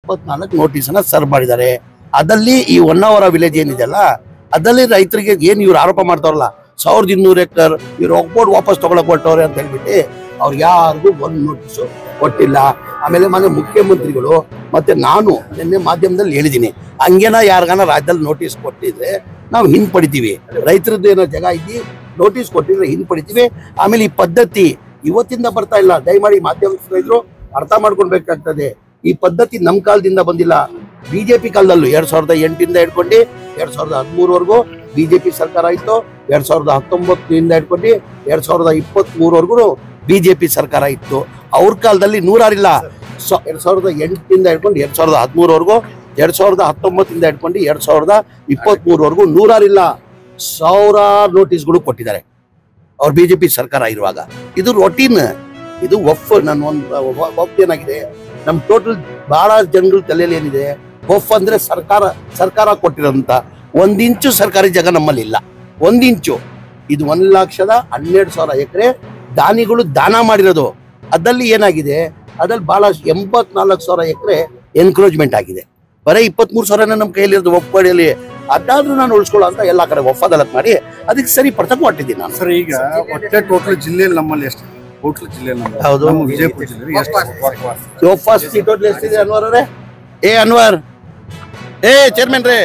ಇಪ್ಪತ್ನಾಲ್ಕು ನೋಟಿಸನ್ನ ಸರ್ವ್ ಮಾಡಿದ್ದಾರೆ ಅದಲ್ಲಿ ಈ ಒನ್ ಅವರ್ ವಿಲೇಜ್ ಏನಿದೆಯಲ್ಲ ಅದಲ್ಲಿ ರೈತರಿಗೆ ಏನ್ ಇವ್ರು ಆರೋಪ ಮಾಡ್ತಾರಲ್ಲ ಸಾವಿರದ ಇನ್ನೂರು ಎಕರ್ ಇವ್ರು ಒಗ್ಬೋರ್ಡ್ ವಾಪಸ್ ತಗೊಳಕ್ ಹೊರಟವ್ರೆ ಅಂತ ಹೇಳ್ಬಿಟ್ಟು ಅವ್ರು ಯಾರಿಗೂ ಒಂದು ನೋಟಿಸು ಕೊಟ್ಟಿಲ್ಲ ಆಮೇಲೆ ಮನೆ ಮುಖ್ಯಮಂತ್ರಿಗಳು ಮತ್ತೆ ನಾನು ನಿನ್ನೆ ಮಾಧ್ಯಮದಲ್ಲಿ ಹೇಳಿದ್ದೀನಿ ಹಂಗೇನ ಯಾರಿಗಾನ ರಾಜ್ಯದಲ್ಲಿ ನೋಟಿಸ್ ಕೊಟ್ಟಿದ್ರೆ ನಾವು ಹಿಂಪಡಿತೀವಿ ರೈತರದ್ದು ಏನೋ ಜಾಗ ಇದ್ದು ನೋಟಿಸ್ ಕೊಟ್ಟಿದ್ರೆ ಹಿಂಪಡಿತೀವಿ ಆಮೇಲೆ ಈ ಪದ್ಧತಿ ಇವತ್ತಿಂದ ಬರ್ತಾ ಇಲ್ಲ ದಯಮಾಡಿ ಮಾಧ್ಯಮ ರೈತರು ಅರ್ಥ ಮಾಡ್ಕೊಳ್ಬೇಕಾಗ್ತದೆ ಈ ಪದ್ಧತಿ ನಮ್ಮ ಕಾಲದಿಂದ ಬಂದಿಲ್ಲ ಬಿಜೆಪಿ ಕಾಲದಲ್ಲೂ ಎರಡ್ ಸಾವಿರದ ಎಂಟಿಂದ ಹಿಡ್ಕೊಂಡು ಎರಡ್ ಸಾವಿರದ ಹದಿಮೂರವರೆಗೂ ಬಿಜೆಪಿ ಸರ್ಕಾರ ಇತ್ತು ಎರಡ್ ಸಾವಿರದ ಹತ್ತೊಂಬತ್ತರಿಂದ ಹಿಡ್ಕೊಂಡು ಎರಡ್ ಸಾವಿರದ ಇಪ್ಪತ್ತ್ ಮೂರವರೆಗೂ ಬಿಜೆಪಿ ಸರ್ಕಾರ ಇತ್ತು ಅವ್ರ ಕಾಲದಲ್ಲಿ ನೂರಾರಿಲ್ಲ ಸೊ ಎರಡ್ ಸಾವಿರದ ಎಂಟರಿಂದ ಹಿಡ್ಕೊಂಡು ಎರಡ್ ಸಾವಿರದ ಹದಿಮೂರವರೆಗೂ ಎರಡ್ ಸಾವಿರದ ಹತ್ತೊಂಬತ್ತರಿಂದ ಹಿಡ್ಕೊಂಡು ಎರಡ್ ಸಾವಿರದ ಇಪ್ಪತ್ತ್ ಮೂರವರೆಗೂ ನೂರಾರಿಲ್ಲ ಸಾವಿರಾರು ನೋಟಿಸ್ಗಳು ಕೊಟ್ಟಿದ್ದಾರೆ ಅವ್ರ ಬಿಜೆಪಿ ಸರ್ಕಾರ ಇರುವಾಗ ಇದು ರೊಟೀನ್ ಇದು ಒಫ್ ನನ್ನ ಒಂದು ಒಫ್ ಏನಾಗಿದೆ ನಮ್ ಟೋಟಲ್ ಬಹಳ ಜನಗಳ ತಲೆಯಲ್ಲಿ ಏನಿದೆ ಒಫ್ ಅಂದ್ರೆ ಸರ್ಕಾರ ಸರ್ಕಾರ ಕೊಟ್ಟಿರೋಂತ ಒಂದ್ ಇಂಚು ಸರ್ಕಾರಿ ಜಾಗ ನಮ್ಮಲ್ಲಿ ಇಲ್ಲ ಒಂದ್ ಇಂಚು ಇದು ಒಂದ್ ಲಕ್ಷದ ಹನ್ನೆರಡು ಸಾವಿರ ಎಕರೆ ದಾನಿಗಳು ದಾನ ಮಾಡಿರೋದು ಅದಲ್ಲಿ ಏನಾಗಿದೆ ಅದ್ರಲ್ಲಿ ಬಹಳ ಎಂಬತ್ನಾಲ್ಕು ಸಾವಿರ ಎಕರೆ ಎನ್ಕ್ರೋಚ್ಮೆಂಟ್ ಆಗಿದೆ ಬರೀ ಇಪ್ಪತ್ಮೂರು ಸಾವಿರನ ನಮ್ಮ ಕೈಯಲ್ಲಿರೋದು ಒಪ್ಪಡಿಯಲ್ಲಿ ಅದಾದ್ರೂ ನಾನು ಉಳಿಸ್ಕೊಳ್ಳೋ ಅಂತ ಎಲ್ಲಾ ಕಡೆ ಒಫ್ ಅದಾಲತ್ ಮಾಡಿ ಅದಕ್ಕೆ ಸರಿ ಪ್ರಥಮ ಕೊಟ್ಟಿದ್ದೀನಿ ನಾನು ಸರ್ ಈಗ ಒಟ್ಟೆ ಟೋಟಲ್ ಜಿಲ್ಲೆಯಲ್ಲಿ ನಮ್ಮಲ್ಲಿ ಎಷ್ಟು ಟೋಟಲ್ ಜಿಲ್ಲೆಯಲ್ಲಿ ನಮ್ಮಲ್ಲಿ ಹೌದು. ನಮ್ಮ ವಿಜಯಪುರ ಜಿಲ್ಲೆಯಲ್ಲಿ ಎಷ್ಟು ಒಫಾಸ್ ಟೋಟಲ್ ಎಷ್ಟಿದೆ ಅನ್ವರ್ ಅವರೇ ಏ ಅನ್ವರ್ ಏ ಚೇರ್ಮನ್ ರೇ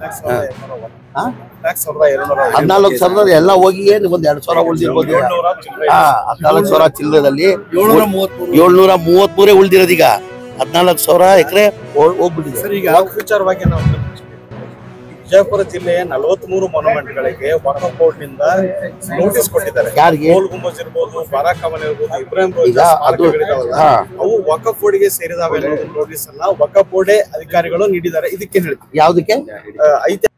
ಹದಿನಾಲ್ಕು ಸಾವಿರದ ಎಲ್ಲ ಹೋಗಿ ಏನು ಒಂದ್ ಎರಡ್ ಸಾವಿರ ಉಳ್ದಿರ್ಬೋದು ಹಾ ಹದಿನಾಲ್ಕು ಸಾವಿರ ಚಿಲ್ಲರದಲ್ಲಿ ಏಳ್ನೂರ ಮೂವತ್ಮೂರು ಏಳ್ನೂರ ಮೂವತ್ತ್ ಮೂರೇ ಉಳ್ದಿರೋದೀಗ ಹದಿನಾಲ್ಕು ಸಾವಿರ ಎಕರೆ ಹೋಗ್ಬಿಟ್ಟಿದೆ ಸರ್ ಈಗ ಯಾವ ವಿಚಾರವಾಗಿ ನಾವು ವಿಜಯಪುರ ಜಿಲ್ಲೆಯ ನಲವತ್ಮೂರು ಮೊನುಮೆಂಟ್ಗಳಿಗೆ ವಕ್ಫ್ ಬೋರ್ಡ್ ನಿಂದ ನೋಟಿಸ್ ಕೊಟ್ಟಿದ್ದಾರೆ ಯಾರಿಗೆ ಗೋಲ್ ಗುಂಬಜ್ ಇರ್ಬೋದು ಬಾರಾಕ್ ಕಮಲ್ ಇರ್ಬೋದು ಇಬ್ರಾಹಿಂ ಈಗ ರೋಜಾ ಅದು ಸ್ಮಾರಕಗಳಿದಾವಲ್ಲ, ಹಾ ಅವು ವಕಫ್ ಬೋರ್ಡ್ಗೆ ಸೇರಿದಾವೆ ಅನ್ನೋದು ನೋಟಿಸ್ ಅನ್ನ ವಕಫ್ ಬೋರ್ಡ್ ಅಧಿಕಾರಿಗಳು ನೀಡಿದ್ದಾರೆ ಇದಕ್ಕೆ ಹೇಳ್ತೀವಿ ಯಾವ್ದಕ್ಕೆ ಐತಿ